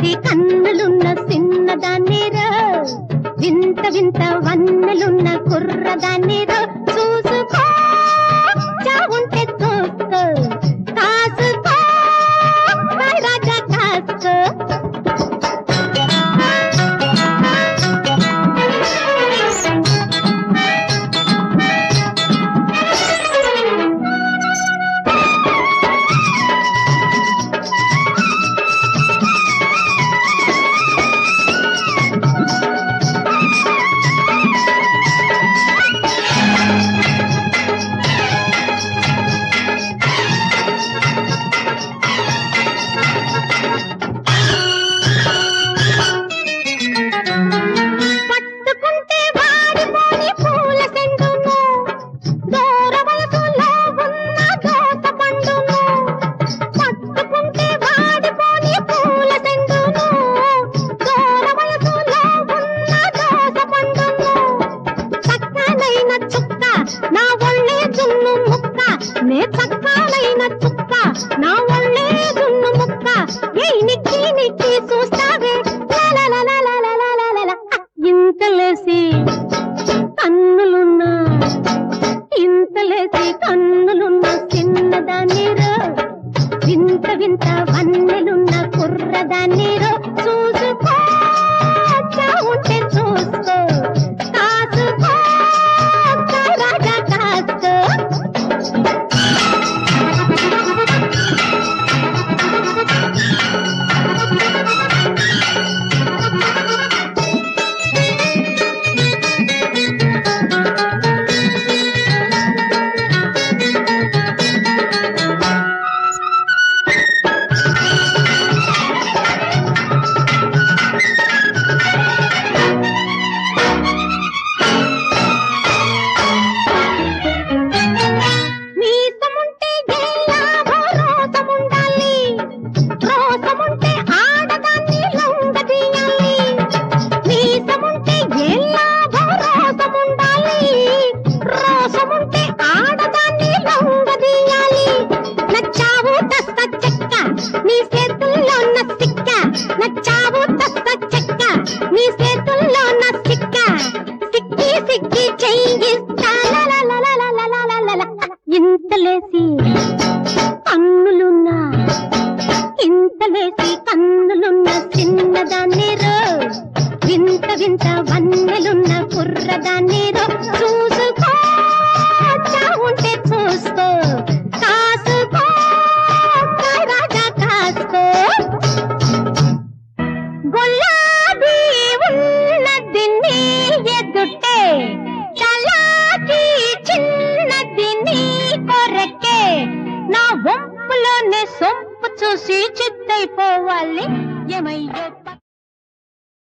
ఇంతలేసి కన్నులున్న చిన్నదాన్నిరో వింత వింత వన్నెలున్న కుర్రదాన్నిరో చూసుకో చావుంటే చూసుకో కాసుకో రాజా కాసుకో పట్టుకుంటే వాడిపోని పూల సెండును దూర వయసులో ఉన్న దోస పండును పట్టుకుంటే వాడిపోని పూల సెండును దూర వయసులో ఉన్న దోస పండును చక్కనైన చుక్క నా ఒళ్ళే జున్ను ముక్క నే చక్కనైన చుక్క నా ఒళ్ళే జున్ను ముక్క ఏయ్ నిక్కి నిక్కి చూస్తావే లాలాలాలాలాలాలాలాలా. ఇంతలేసి కన్నులున్నా ఇంతలేసి కన్నులున్న చిన్నదాన్నిరో వింత వింత వన్నెలున్న కుర్రదాన్నిరో చూసుకో ఉంటే చూసుకో కాసుకో రాజా కాసుకో మీసముంటే ఎల్లాభో రోసముండాలి రోసముంటే ఆడదాన్ని లొంగదీయాలి మీసముంటే ఎల్లాభో రోసముండాలి రోసముంటే ఆడదాన్ని లొంగదీయాలి నచ్చావు తస్త చెక్క నీ చేతుల్లో ఉన్న సిక్క నచ్చావు తస్త చెక్క నీ చేతుల్లో ఉన్న సిక్క సిక్కి సిక్కి చెయ్యిస్తా లలలలలలలలలల. ఇంతలేసి కన్నులున్నా ఇంతలేసి కన్నులున్న చిన్నదాన్నిరో వింత వింత వన్నెలున్న కుర్రదాన్నిరో చూసుకో చావుంటే చూసుకో కాసుకో రాజా కాసుకో గులాబీ ఉన్నది నీ ఎదుటే చలాకి చిన్నది నీ కొరకే నా వంపులోనే సొంపు చూసి చిత్తైపోవాలి ఏమయ్యో